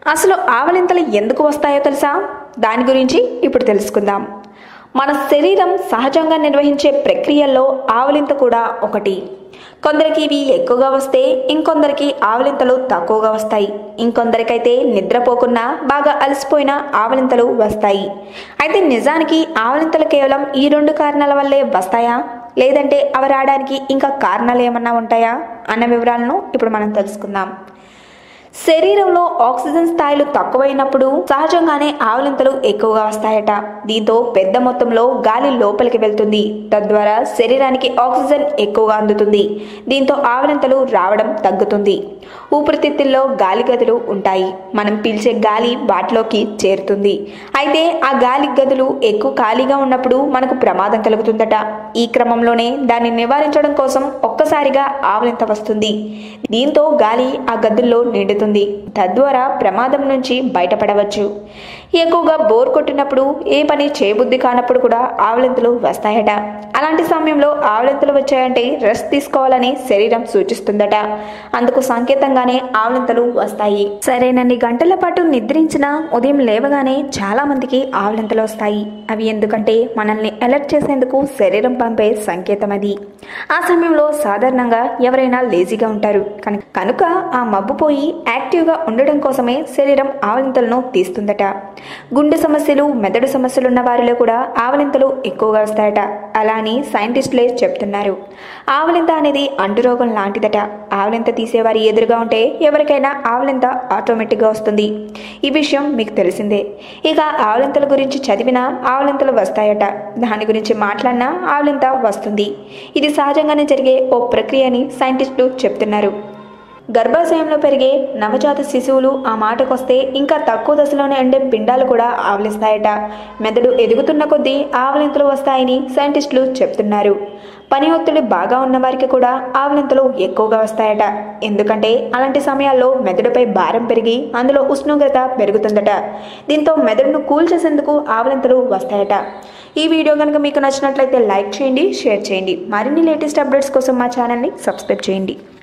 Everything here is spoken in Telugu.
అసలు ఆవలింతలు ఎందుకు వస్తాయో తెలుసా దాని గురించి ఇప్పుడు తెలుసుకుందాం మన శరీరం సహజంగా నిర్వహించే ప్రక్రియల్లో ఆవలింత కూడా ఒకటి కొందరికి ఇవి ఎక్కువగా వస్తే ఇంకొందరికి ఆవలింతలు తక్కువగా వస్తాయి ఇంకొందరికైతే నిద్రపోకున్నా బాగా అలసిపోయిన ఆవలింతలు వస్తాయి అయితే నిజానికి ఆవలింతలు కేవలం ఈ రెండు కారణాల వల్లే వస్తాయా లేదంటే అవి రావడానికి ఇంకా కారణాలు ఏమన్నా ఉంటాయా అన్న వివరాలను ఇప్పుడు మనం తెలుసుకుందాం శరీరంలో ఆక్సిజన్ స్థాయిలు తక్కువైనప్పుడు సహజంగానే ఆవలింతలు ఎక్కువగా వస్తాయట దీంతో పెద్ద మొత్తంలో గాలి లోపలికి వెళ్తుంది తద్వారా శరీరానికి ఆక్సిజన్ ఎక్కువగా అందుతుంది దీంతో ఆవలింతలు రావడం తగ్గుతుంది ఊపిరితిత్తుల్లో గాలి గదులు ఉంటాయి మనం పీల్చే గాలి వాటిలోకి చేరుతుంది అయితే ఆ గాలి గదులు ఎక్కువ ఖాళీగా ఉన్నప్పుడు మనకు ప్రమాదం కలుగుతుందట ఈ క్రమంలోనే దాన్ని నివారించడం కోసం ఒక్కసారిగా ఆవలింత వస్తుంది దీంతో గాలి ఆ గదుల్లో నిండుతుంది తద్వారా ప్రమాదం నుంచి బయటపడవచ్చు ఎక్కువగా బోర్ కొట్టినప్పుడు ఏ పని చేయబుద్ధి కానప్పుడు కూడా ఆవలింతలు వస్తాయట అలాంటి సమయంలో ఆవలింతలు వచ్చాయంటే రెస్ట్ తీసుకోవాలని శరీరం సూచిస్తుందట అందుకు సంకేతంగానే ఆవలింతలు వస్తాయి సరేనన్ని గంటల పాటు నిద్రించిన ఉదయం లేవగానే చాలా మందికి ఆవలింతలు వస్తాయి అవి ఎందుకంటే మనల్ని అలర్ట్ చేసేందుకు శరీరం పంపే సంకేతం అది ఆ సమయంలో సాధారణంగా ఎవరైనా లేజీగా ఉంటారు కను- కనుక ఆ మబ్బు పోయి యాక్టివ్గా ఉండడం కోసమే శరీరం ఆవలింతలను తీస్తుందట గుండె సమస్యలు మెదడు సమస్యలు ఉన్న వారిలో కూడా ఆవలింతలు ఎక్కువగా వస్తాయట అలా అని సైంటిస్టులే చెప్తున్నారు ఆవలింత అనేది అంటురోగం లాంటిదట ఆవలింత తీసేవారి ఎదురుగా ఉంటే ఎవరికైనా ఆవలింత ఆటోమేటిక్గా వస్తుంది ఈ విషయం మీకు తెలిసిందే ఇక ఆవలింతల గురించి చదివినా ఆవలింతలు వస్తాయట దాని గురించి మాట్లాడినా ఆవలింత వస్తుంది ఇది సహజంగానే జరిగే ఓ ప్రక్రియ అని సైంటిస్టులు చెప్తున్నారు గర్భాశయంలో పెరిగే నవజాత శిశువులు ఆ మాటకొస్తే ఇంకా తక్కువ దశలోనే ఉండే పిండాలు కూడా ఆవలిస్తాయట మెదడు ఎదుగుతున్న కొద్దీ ఆవలింతలు వస్తాయని సైంటిస్టులు చెప్తున్నారు పని ఒత్తిడి బాగా ఉన్న వారికి కూడా ఆవలింతలు ఎక్కువగా వస్తాయట ఎందుకంటే అలాంటి సమయాల్లో మెదడుపై భారం పెరిగి అందులో ఉష్ణోగ్రత పెరుగుతుందట దీంతో మెదడును కూల్ చేసేందుకు ఆవలింతలు వస్తాయట ఈ వీడియో కనుక మీకు నచ్చినట్లయితే లైక్ చేయండి షేర్ చేయండి మరిన్ని లేటెస్ట్ అప్డేట్స్ కోసం మా ఛానల్ని సబ్స్క్రైబ్ చేయండి